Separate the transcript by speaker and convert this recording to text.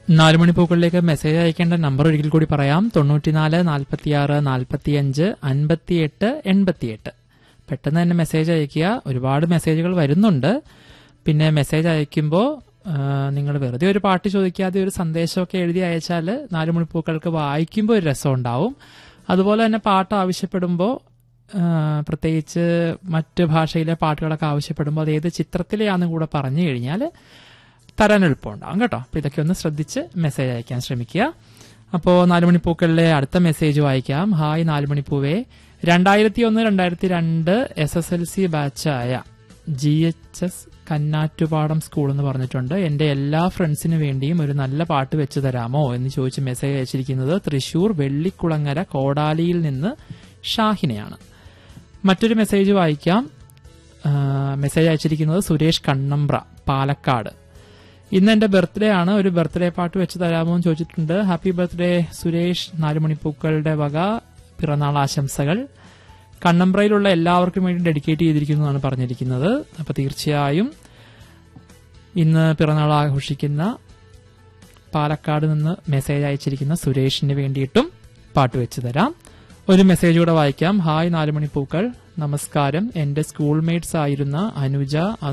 Speaker 1: നാലുമണിപ്പൂക്കളിലേക്ക് message അയക്കേണ്ട number ഒരിക്കൽ കൂടി പറയാം തൊണ്ണൂറ്റിനാല് നാൽപ്പത്തിയാറ് നാൽപ്പത്തിയഞ്ച് അൻപത്തിയെട്ട് എൺപത്തിയെട്ട് പെട്ടെന്ന് തന്നെ മെസ്സേജ് അയക്കുക ഒരുപാട് മെസ്സേജുകൾ വരുന്നുണ്ട് പിന്നെ മെസ്സേജ് അയക്കുമ്പോൾ നിങ്ങൾ വെറുതെ ഒരു പാട്ട് ചോദിക്കാതെ ഒരു സന്ദേശമൊക്കെ എഴുതി അയച്ചാൽ നാലുമണിപ്പൂക്കൾക്ക് വായിക്കുമ്പോൾ ഒരു രസം ഉണ്ടാവും അതുപോലെ തന്നെ പാട്ട് ആവശ്യപ്പെടുമ്പോൾ ആ, പ്രത്യേകിച്ച് മറ്റ് ഭാഷയിലെ പാട്ടുകളൊക്കെ ആവശ്യപ്പെടുമ്പോൾ അത് ഏത് ചിത്രത്തിലെയാണെന്ന് കൂടെ പറഞ്ഞു കഴിഞ്ഞാൽ തരാൻ എളുപ്പമുണ്ടാവും കേട്ടോ അപ്പൊ ഇതൊക്കെ ഒന്ന് ശ്രദ്ധിച്ച് മെസ്സേജ് അയക്കാൻ ശ്രമിക്കുക അപ്പോൾ നാലുമണിപ്പൂക്കളിലെ അടുത്ത മെസ്സേജ് വായിക്കാം ഹായ് നാലുമണിപ്പൂവേ രണ്ടായിരത്തി ഒന്ന് രണ്ടായിരത്തി രണ്ട് എസ് എസ് എൽ സി ബാച്ചായ G H S Kannattupadam school എന്ന് പറഞ്ഞിട്ടുണ്ട് എന്റെ എല്ലാ ഫ്രണ്ട്സിനു വേണ്ടിയും ഒരു നല്ല പാട്ട് വെച്ച് തരാമോ എന്ന് ചോദിച്ച് മെസ്സേജ് അയച്ചിരിക്കുന്നത് തൃശൂർ വെള്ളിക്കുളങ്ങര കോടാലിയിൽ നിന്ന് ഷാഹിനെയാണ് മറ്റൊരു മെസ്സേജ് വായിക്കാം ആ, മെസ്സേജ് അയച്ചിരിക്കുന്നത് സുരേഷ് കണ്ണമ്പ്ര പാലക്കാട് ഇന്ന് എന്റെ ബർത്ത്ഡേ ആണ് ഒരു ബർത്ത്ഡേ പാട്ട് വെച്ച് തരാമോ എന്ന് ചോദിച്ചിട്ടുണ്ട് ഹാപ്പി ബർത്ത്ഡേ സുരേഷ് നാലുമണിപ്പൂക്കളുടെ വക പിറന്നാൾ ആശംസകൾ കണ്ണമ്പ്രയിലുള്ള എല്ലാവർക്കും വേണ്ടി ഡെഡിക്കേറ്റ് ചെയ്തിരിക്കുന്നു എന്നാണ് പറഞ്ഞിരിക്കുന്നത് അപ്പൊ തീർച്ചയായും ഇന്ന് പിറന്നാൾ ആഘോഷിക്കുന്ന പാലക്കാട് നിന്ന് മെസ്സേജ് അയച്ചിരിക്കുന്ന സുരേഷിന് വേണ്ടിയിട്ടും പാട്ട് വെച്ച് തരാം ഒരു മെസ്സേജ് കൂടെ വായിക്കാം ഹായ് നാലുമണി പൂക്കൾ നമസ്കാരം എന്റെ സ്കൂൾ മേറ്റ്സ് ആയിരുന്ന അനുജ